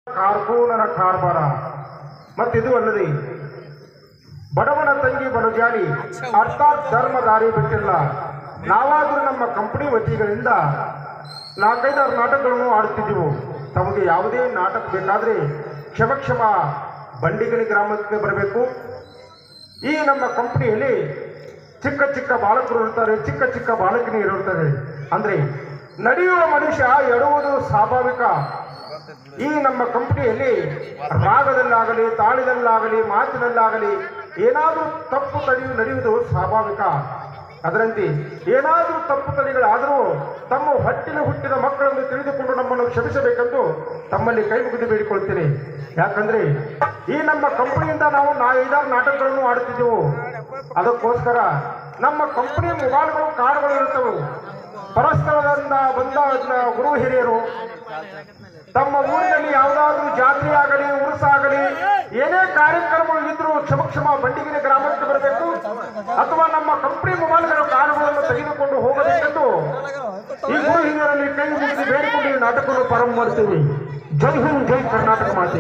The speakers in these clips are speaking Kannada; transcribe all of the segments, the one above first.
ಕಾರ್ಕೂನರ ಕಾರ್ಬಾರ ಮತ್ತಿದು ಅಲ್ಲದೆ ಬಡವನ ತಂಗಿ ಬಡಜಾಡಿ ಅರ್ಥಾತ್ ಧರ್ಮ ದಾರಿ ಬಿಟ್ಟಿಲ್ಲ ನಾವಾದರೂ ನಮ್ಮ ಕಂಪನಿ ವತಿಗಳಿಂದ ನಾಲ್ಕೈದಾರು ನಾಟಕಗಳನ್ನು ಆಡುತ್ತಿದ್ದೆವು ತಮಗೆ ಯಾವುದೇ ನಾಟಕ ಬೇಕಾದರೆ ಕ್ಷಮ ಕ್ಷಮ ಬಂಡಿಗಣಿ ಗ್ರಾಮಕ್ಕೆ ಬರಬೇಕು ಈ ನಮ್ಮ ಕಂಪನಿಯಲ್ಲಿ ಚಿಕ್ಕ ಚಿಕ್ಕ ಬಾಲಕರು ಇರ್ತಾರೆ ಚಿಕ್ಕ ಚಿಕ್ಕ ಬಾಲಕಿನಿಯರು ಇರುತ್ತಾರೆ ಅಂದ್ರೆ ನಡೆಯುವ ಮನುಷ್ಯ ಎಡುವುದು ಸ್ವಾಭಾವಿಕ ಈ ನಮ್ಮ ಕಂಪನಿಯಲ್ಲಿ ರಾಗದಲ್ಲಾಗಲಿ ತಾಳಿದಲ್ಲಾಗಲಿ ಮಾತಿನಲ್ಲಾಗಲಿ ಏನಾದರೂ ತಪ್ಪು ತಡೆಯು ನಡೆಯುವುದು ಸ್ವಾಭಾವಿಕ ಅದರಂತೆ ಏನಾದರೂ ತಪ್ಪು ತಡೆಗಳಾದರೂ ತಮ್ಮ ಹೊಟ್ಟಿನ ಹುಟ್ಟಿದ ಮಕ್ಕಳನ್ನು ತಿಳಿದುಕೊಂಡು ನಮ್ಮನ್ನು ಕ್ಷಮಿಸಬೇಕೆಂದು ತಮ್ಮಲ್ಲಿ ಕೈ ಮುಗಿದು ಬೇಡಿಕೊಳ್ತೇನೆ ಯಾಕಂದ್ರೆ ಈ ನಮ್ಮ ಕಂಪನಿಯಿಂದ ನಾವು ನಾ ಐದಾರು ನಾಟಕಗಳನ್ನು ಆಡುತ್ತಿದ್ದೆವು ಅದಕ್ಕೋಸ್ಕರ ನಮ್ಮ ಕಂಪನಿ ಮೊಬೈಲ್ಗಳು ಕಾರ್ಡ್ಗಳು ಇರುತ್ತವೆ ಪರಸ್ಥಳದಿಂದ ಬಂದ ಗುರು ಹಿರಿಯರು ತಮ್ಮ ಊರಿನಲ್ಲಿ ಯಾವುದಾದ್ರೂ ಜಾತ್ರೆ ಆಗಲಿ ಉರುಸಾಗಲಿ ಏನೇ ಕಾರ್ಯಕ್ರಮಗಳು ಇದ್ರೂ ಕ್ಷಮ ಕ್ಷಮ ಬಂಡಿಗಿನ ಗ್ರಾಮಕ್ಕೆ ಬರಬೇಕು ಅಥವಾ ನಮ್ಮ ಕಂಪನಿ ಮೊಬೈಲ್ಗಳ ಕಾರ್ಡ್ಗಳನ್ನು ತೆಗೆದುಕೊಂಡು ಹೋಗಬೇಕೆಂದು ಈ ಗುರು ಹಿರಿಯರಲ್ಲಿ ಕೈ ಮುಗಿಸಿ ಬೇಡಿಕೊಂಡು ಈ ನಾಟಕವನ್ನು ಪ್ರಾರಂಭ ಮಾಡ್ತೀವಿ ಜೈ ಹಿಂದ್ ಜೈ ಕರ್ನಾಟಕ ಮಾತೆ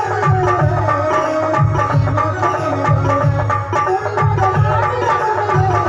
Thank you.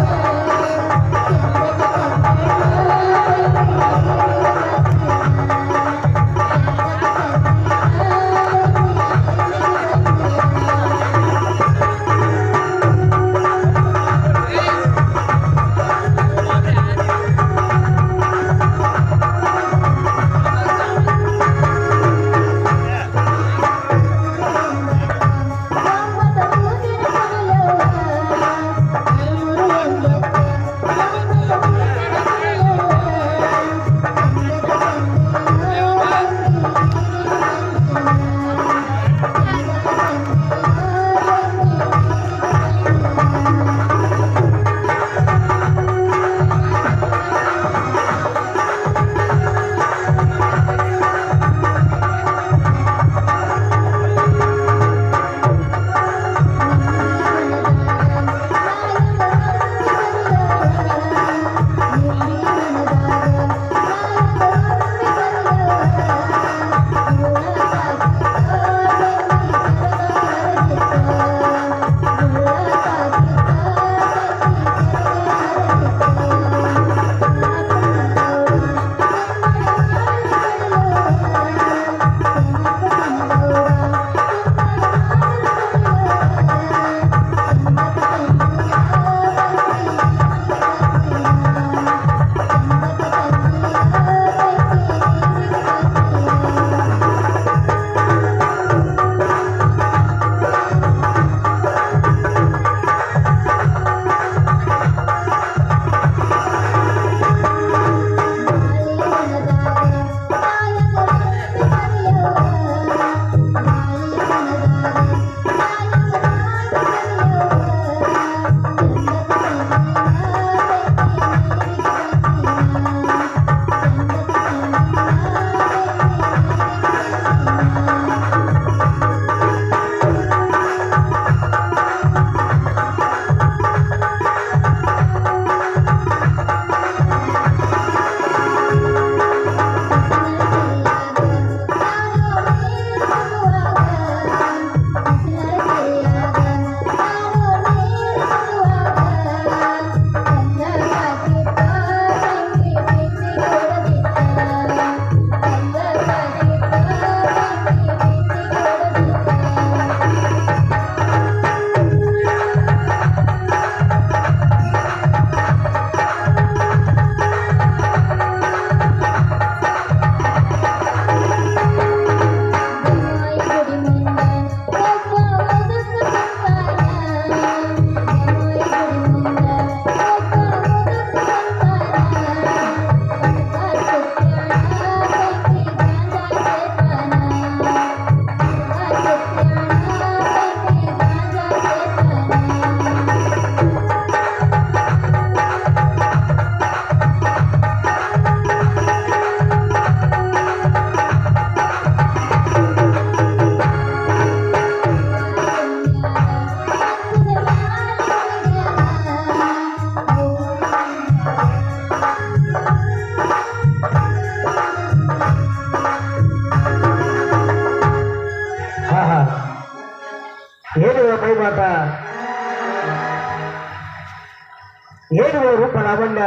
ಏನು ರೂಪ ಲಾವಣ್ಯ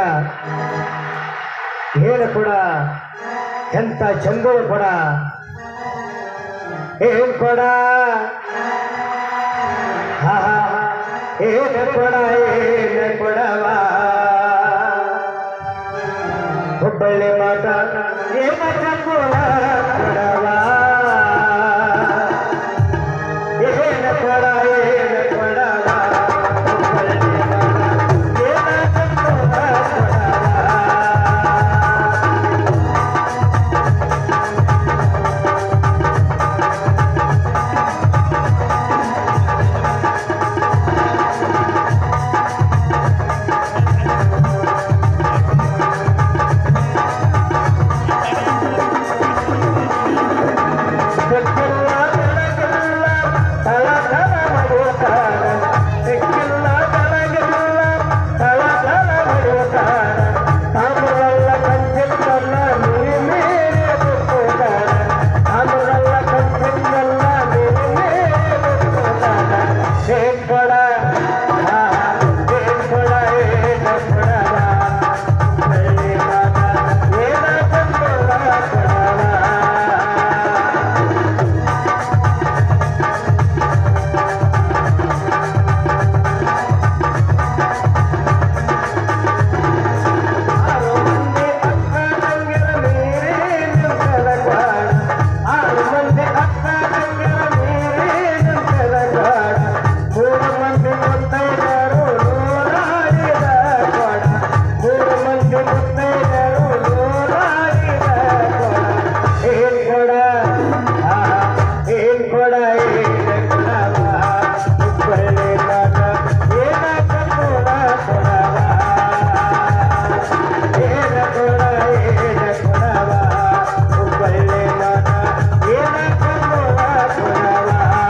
ಏನು ಕೂಡ ಎಂತ ಚಂದವ ಕೊಡ ಏನ್ ಕೊಡ ಹಾ ಹಾ ಏನ ಕೊಡ ಏನ ಕೊಡವ ಹುಬ್ಬಳ್ಳಿ ಮಾಟ ಏನ ಚಂದವ ಕೊಡವ ಏನ ಕೊಡ ಏನ ಕೊಡವ ಹುಬ್ಬಳ್ಳಿ ಮಾಟ ಏನ ಚಂದವ ಕೊಡವ ಸಿಕ್ಕಿಲ್ಲ ಬೆಳಗಿಲ್ಲ ತಳತಳ ಮಾಡುತ್ತಾರ ಸಿಕ್ಕಿಲ್ಲ ಬೆಳಗಿಲ್ಲ ತಳತಳ ಮಾಡುತ್ತಾರ ತಾಮ್ರಲ್ಲ ಕಂಚಿದ್ದಲ್ಲ ನೀರಿ ಮೀರಿ ಬಿಟ್ಟುತ್ತಾರ ತಾಮ್ರಲ್ಲ ಕಂಚಿದ್ದಲ್ಲ ನೀರಿ ಮೀರಿ ಬಿಟ್ಟುತ್ತಾರ ಏನ್ ಕೊಡ ಆ, ಏನ್ ಕೊಡ ಏನ ಕೊಡವ ಬೆಳ್ಳಿ ಮಾತ ಏನ ಚಂದವ ಕೊಡವ ಆರು ಮಂದಿ ಅಕ್ಕ ತಂಗಿರ ನೀರಿನ ಕೆಳಗಾಡ ಆರು ಮಂದಿ ಅಕ್ಕ ತಂಗಿರ ನೀರಿನ ಕೆಳಗಾಡ ಮೂರು ಮಂದಿ ಮುತ್ತೈದರು ನೂರಾರಿದ ಕೊಡ ಮೂರು ಮಂದಿ ಮುತ್ತೈದರು ನೂರಾರಿದ ಕೊಡ ಏನ್ ಕೊಡ ಆ, ಏನ್ ಕೊಡ ಏನ್ ಕೊಡವ ಹುಬ್ಬಳ್ಳಿ ಮಾತ ಏನ ಕೊಡ ಕೊಡವ ಏನ ಕೊಡ ಏನ ಕೊಡವ ಹುಬ್ಬಳ್ಳಿ ಮಾತ ಏನ ಕೊಡ ಕೊಡವ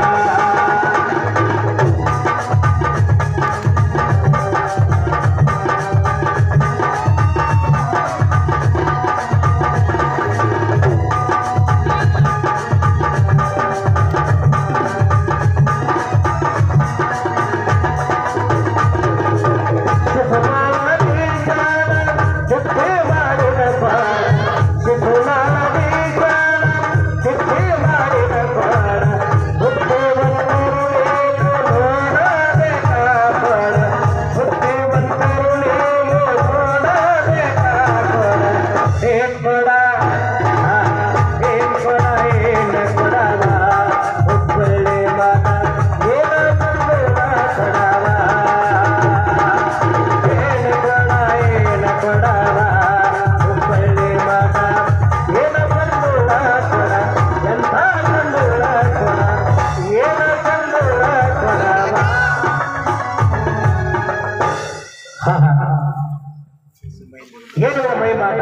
ಏನ್ ಕೊಡ ಏನ್ ಕೊಡ ಏನ್ ಕೊಡವ ಹುಬ್ಬಳ್ಳಿ ಮಾತ ಏನ ಕೊಡವ ಏನ ಕೊಡ ಏನ ಕೊಡವ ಹುಬ್ಬಳ್ಳಿ ಮಾತ ಏನ ಕಂಡುಳ ಕೊಡ ಎಂಥ ಕಂಡುಳ ಕೊಡ ಏನ ಕಂಡುಳ ಕೊಡವ ಏನು ಮೈ ಮಾಟ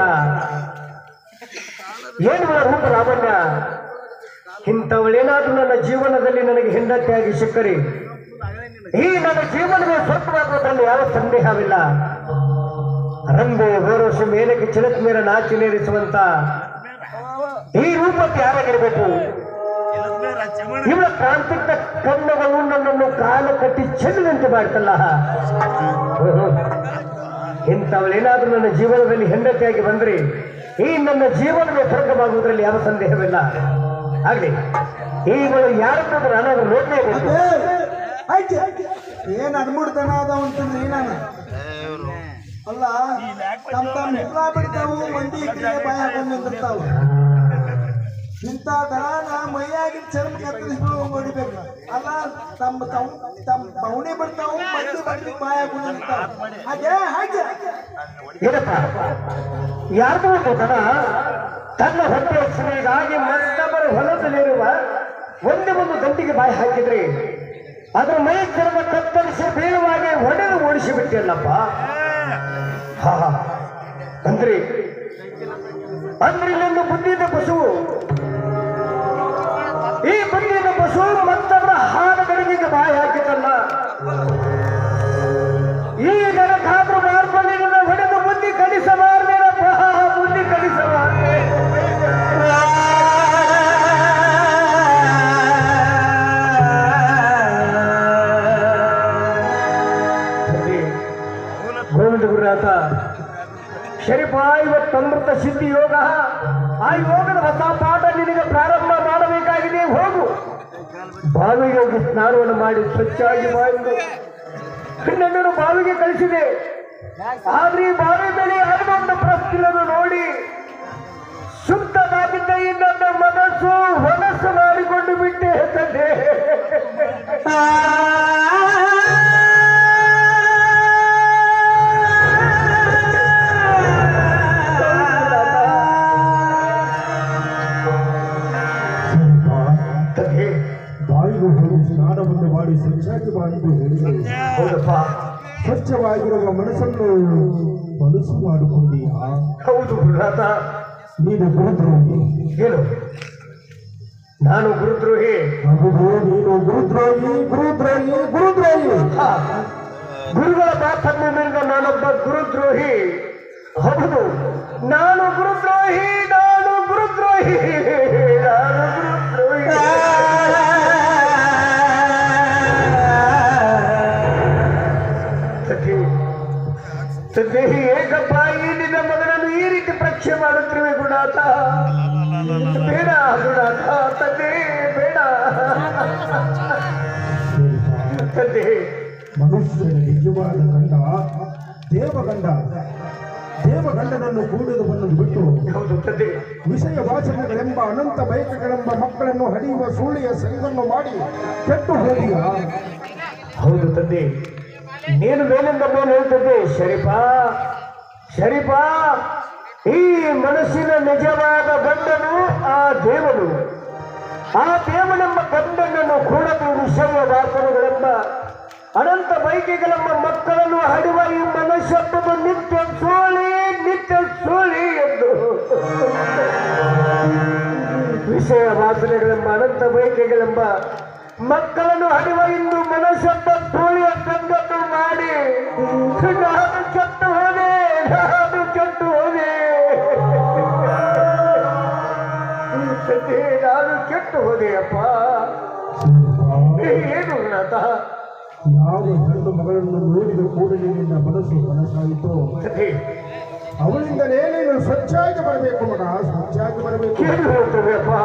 ಏನು ರೂಪ ಲಾವಣ್ಯ ಇಂಥವಳೇನಾದ್ರೂ ನನ್ನ ಜೀವನದಲ್ಲಿ ನನಗೆ ಹೆಂಡತಿಯಾಗಿ ಸಿಕ್ಕರಿ ಈ ನನ್ನ ಜೀವನವೇ ಸ್ವಲ್ಪವಾಗುವುದರಲ್ಲಿ ಯಾವ ಸಂದೇಹವಿಲ್ಲ ರಂಬೆ ಗೋರೋಷಿ ಮೇಲಕ್ಕೆ ಚಿಲಕ್ ಮೇರ ನಾಚಿ ನೇರಿಸುವಂತ ಈ ರೂಪಕ್ಕೆ ಯಾರಾಗಿರ್ಬೇಕು ಇವಳ ಕ್ರಾಂತಿಕ ಕಣ್ಣುಗಳು ನನ್ನನ್ನು ಕಾಲು ಕಟ್ಟಿ ಚೆಲ್ಲಿದಂತೆ ಮಾಡ್ತಲ್ಲ ಇಂಥವಳೇನಾದ್ರೂ ನನ್ನ ಜೀವನದಲ್ಲಿ ಹೆಂಡತಿಯಾಗಿ ಬಂದ್ರೆ ಈ ನನ್ನ ಜೀವನವೇ ಸ್ವರ್ಗವಾಗುವುದರಲ್ಲಿ ಯಾವ ಸಂದೇಹವಿಲ್ಲ ಆಗ್ಲಿ ಈಗಳು ಯಾರನ್ನಾದ್ರೂ ನಾನಾದ್ರೂ ನೋಡ್ಲೇಬೇಕು ಏನ್ ಅನ್ಬಿಡ್ತಾನ ಅದ ಅಂತಂದ್ರೆ ಏನಾನ ಅಲ್ಲ ತಮ್ ತಮ್ ಮುಖ ಬಿಡ್ತಾವು ಮಂದಿ ಈ ಕಡೆ ಬಾಯ ಹಾಕೊಂಡ್ ನಿಂತಿರ್ತಾವು ಇಂಥ ದರಾನ ಮೈಯಾಗಿನ ಚರ್ಮ ಕತ್ತರಿಸ್ಬಿಡು ಹೊಡಿಬೇಕು ಅಲ್ಲ ತಮ್ಮ ತಮ್ ತಮ್ಮ ಬವಣಿ ಬಿಡ್ತಾವು ಮಂದಿ ಬಂದಿ ಬಾಯ ಹಾಕೊಂಡ್ ನಿಂತಿರ್ತಾವು ಹಾಗೆ ಹಾಗೆ ಏನಪ್ಪ ಯಾರ್ದು ಗೊತ್ತದ ತನ್ನ ಹೊಟ್ಟೆ ಹೆಸರಿಗಾಗಿ ಮತ್ತೊಬ್ಬರ ಹೊಲದಲ್ಲಿರುವ ಒಂದೇ ಒಂದು ಗಂಟಿಗೆ ಬಾಯಿ ಹಾಕಿದ್ರಿ ಅದ್ರ ಮೈ ಚರ್ಮ ಕತ್ತರಿಸಿ ಬೀಳುವಾಗೆ ಹೊಡೆದು ಓಡಿಸಿ ಬಿಟ್ಟಿಲ್ಲಪ್ಪ ಹಾ ಹಾ. ಅಂದ್ರಿ ಅಂದ್ರೆ ಇಲ್ಲೊಂದು ಬುದ್ಧಿದ ಪಶು ಈ ಬುದ್ಧಿದ ಪಶು ಮತ್ತೊಬ್ಬರ ಹಾಲು ಗಡಿಗೆಗೆ ಬಾಯಿ ಹಾಕಿತಲ್ಲ ಈ ನನಗಾದ್ರೂ ಮಾರ್ಪಲ್ಲಿನ ಹೊಡೆದು ಬುದ್ಧಿ ಕಲಿಸಬಾರ್ದೇನಪ್ಪ ಬುದ್ಧಿ ಕಲಿಸಬಾರ್ದೆ ಗೋವಿಂದ ಗುರುನಾಥ ಶರೀಫ ಇವತ್ತು ಅಮೃತ ಸಿದ್ಧಿ ಯೋಗ ಆ ಯೋಗದ ಹೊಸ ಪಾಠ ನಿನಗೆ ಪ್ರಾರಂಭ ಮಾಡಬೇಕಾಗಿದೆ ಹೋಗು ಬಾವಿಗೆ ಹೋಗಿ ಸ್ನಾನವನ್ನು ಮಾಡಿ ಸ್ವಚ್ಛಾಗಿ ಮಾಡಿ ನನ್ನನ್ನು ಬಾವಿಗೆ ಕಳಿಸಿದೆ ಆದ್ರೆ ಈ ಬಾವಿ ಮೇಲೆ ಹನುಮಂತ ಪ್ರಶ್ನೆಯನ್ನು ನೋಡಿ ಶುದ್ಧವಾಗಿದ್ದ ಈ ನನ್ನ ಮನಸ್ಸು ಹೊಲಸು ಮಾಡಿಕೊಂಡು ಬಿಟ್ಟೆ ತಂದೆ ತಂದೆ ಬಾಯಿಗೆ ಹೋಗಿ ಸ್ನಾನವನ್ನು ಮಾಡಿ ಸ್ವಚ್ಛಾಗಿ ಬಾಯಿಗೆ ಹೇಳಿದರು ಹೌದಪ್ಪ ಸ್ವಚ್ಛವಾಗಿರುವ ಮನಸ್ಸನ್ನು ಹೊಲಸು ಮಾಡಿಕೊಂಡೀಯಾ ಹೌದು ಗುರುನಾಥ ನೀನು ಗುರುದ್ರೋಹಿ ಏನು ನಾನು ಗುರುದ್ರೋಹಿ ಹೌದು ನೀನು ಗುರುದ್ರೋಹಿ ಗುರುದ್ರೋಹಿ ಗುರುದ್ರೋಹಿ ಹಾ, ಗುರುಗಳ ಮಾತನ್ನು ಮೀರಿದ ನಾನೊಬ್ಬ ಗುರುದ್ರೋಹಿ ಹೌದು ನಾನು ಗುರುದ್ರೋಹಿ ನಾನು ಗುರುದ್ರೋಹಿ ನಾನು ಗುರುದ್ರೋಹಿ ಸಖಿ, ಸಖಿ, ಏಕಪ್ಪ ಈ ನಿನ್ನ ಮಗನನ್ನು ಈ ರೀತಿ ಪರೀಕ್ಷೆ ಮಾಡುತ್ತಿರುವೆ ಗುಣಾಥ ಬೇಡ ಗುಣಾಥ ತಂದೆ ಬೇಡ ತಂದೆ ಮನುಷ್ಯನ ನಿಜವಾದ ಗಂಡ ದೇವಗಂಡ ದೇವಗಂಡನನ್ನು ಕೂಡುವುದನ್ನು ಬಿಟ್ಟು ಹೌದು ತಂದೆ ವಿಷಯ ವಾಸನೆಗಳೆಂಬ ಅನಂತ ಬಯಕೆಗಳೆಂಬ ಮಕ್ಕಳನ್ನು ಹಡಿಯುವ ಸುಳ್ಳಿಯ ಸಂಗನ್ನು ಮಾಡಿ ಕೆಟ್ಟು ಹೋದಿಯಾ ಹೌದು ತಂದೆ ನೀನು ಮೇಲಿಂದ ಮೇಲೆ ಹೇಳ್ತಿದ್ದೆ ಶರೀಫ ಶರೀಫ ಈ ಮನಸ್ಸಿನ ನಿಜವಾದ ಗಂಡನು ಆ ದೇವನು ಆ ದೇವನೆಂಬ ಗಂಡನನ್ನು ಕೂಡದು ವಿಷಯ ವಾಸನೆಗಳೆಂಬ ಅನಂತ ಬೈಕಿಗಳೆಂಬ ಮಕ್ಕಳನ್ನು ಹಡಿವ ಈ ಮನುಷ್ಯತ್ವದ ನಿತ್ಯ ಸೋಳಿ ನಿತ್ಯ ಸೋಳಿ ಎಂದು ವಿಷಯ ವಾಸನೆಗಳೆಂಬ ಅನಂತ ಬಯಕೆಗಳೆಂಬ ಮಕ್ಕಳನ್ನು ಹಡಿವ ಇಂದು ಮನಸ್ಸೆಂಬ ತೋಳಿಯ ಸಂಗತು ಮಾಡಿ ನಾನು ಕೆಟ್ಟು ಹೋದೆ ನಾನು ಕೆಟ್ಟು ಹೋದೆ ತಂದೆ, ನಾನು ಕೆಟ್ಟು ಹೋದೆ ಅಪ್ಪ ಏನು ನಾಥ ಯಾವ ಹೆಣ್ಣು ಮಗಳನ್ನು ನೋಡಿದ ಕೂಡಲೇ ನಿನ್ನ ಮನಸ್ಸು ಮನಸ್ಸಾಯಿತು ತಂದೆ, ಅವಳಿಂದಲೇ ನೀನು ಸ್ವಚ್ಛಾಗಿ ಬರಬೇಕು ಮಗ ಸ್ವಚ್ಛಾಗಿ ಬರಬೇಕು ಏನು ಹೇಳ್ತದೆ ಅಪ್ಪ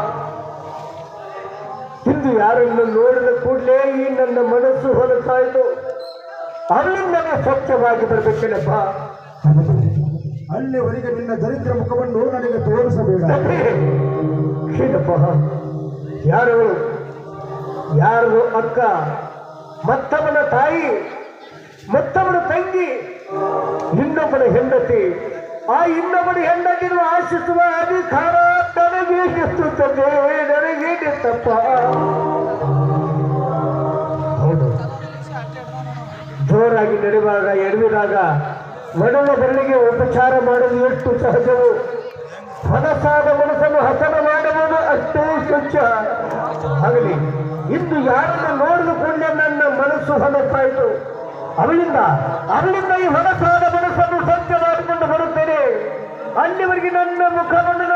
ಇಂದು ಯಾರನ್ನು ನೋಡಿದ ಕೂಡಲೇ ಈ ನನ್ನ ಮನಸ್ಸು ಹೊಲಸಾಯಿತು ಅವಳಿಂದಲೇ ಸ್ವಚ್ಛವಾಗಿ ಬರಬೇಕೇನಪ್ಪ ಹೌದು. ಅಲ್ಲಿವರೆಗೆ ನಿನ್ನ ದರಿದ್ರ ಮುಖವನ್ನು ನನಗೆ ತೋರಿಸಬೇಡ ಏನಪ್ಪ ಯಾರು ಯಾರು ಅಕ್ಕ ಮತ್ತವನ ತಾಯಿ ಮತ್ತವನ ತಂಗಿ ಇನ್ನೊಬ್ಬನ ಹೆಂಡತಿ ಆ ಇನ್ನೊಬ್ಬನ ಹೆಂಡತಿಯನ್ನು ಆಶಿಸುವ ಅಧಿಕಾರ ನನಗೇನಿರ್ತದೆ ನನಗೇನಿತ್ತಪ್ಪ ಹೌದು ಜೋರಾಗಿ ನಡೆಯುವಾಗ ಎಡವಿದಾಗ ನಡುವ ಬೆರಳಿಗೆ ಉಪಚಾರ ಮಾಡುವುದು ಎಷ್ಟು ಸಹಜವು ಮನಸ್ಸಾದ ಮನಸ್ಸನ್ನು ಹಸನ ಮಾಡುವುದು ಅಷ್ಟೇ ಸ್ವಚ್ಛ ಆಗಲಿ ಇಂದು ಯಾರನ್ನು ನೋಡಿದ ಕೂಡಲೇ ನನ್ನ ಮನಸ್ಸು ಹೊಲಸಾಯಿತು ಅವಳಿಂದ ಅವಳಿಂದ ಈ ಹೊಲಸಾದ ಮನಸ್ಸನ್ನು ಸ್ವಚ್ಛ ಮಾಡಿಕೊಂಡು ಬರುತ್ತೇನೆ ಅಲ್ಲಿವರೆಗೆ ನನ್ನ ಮುಖವನ್ನು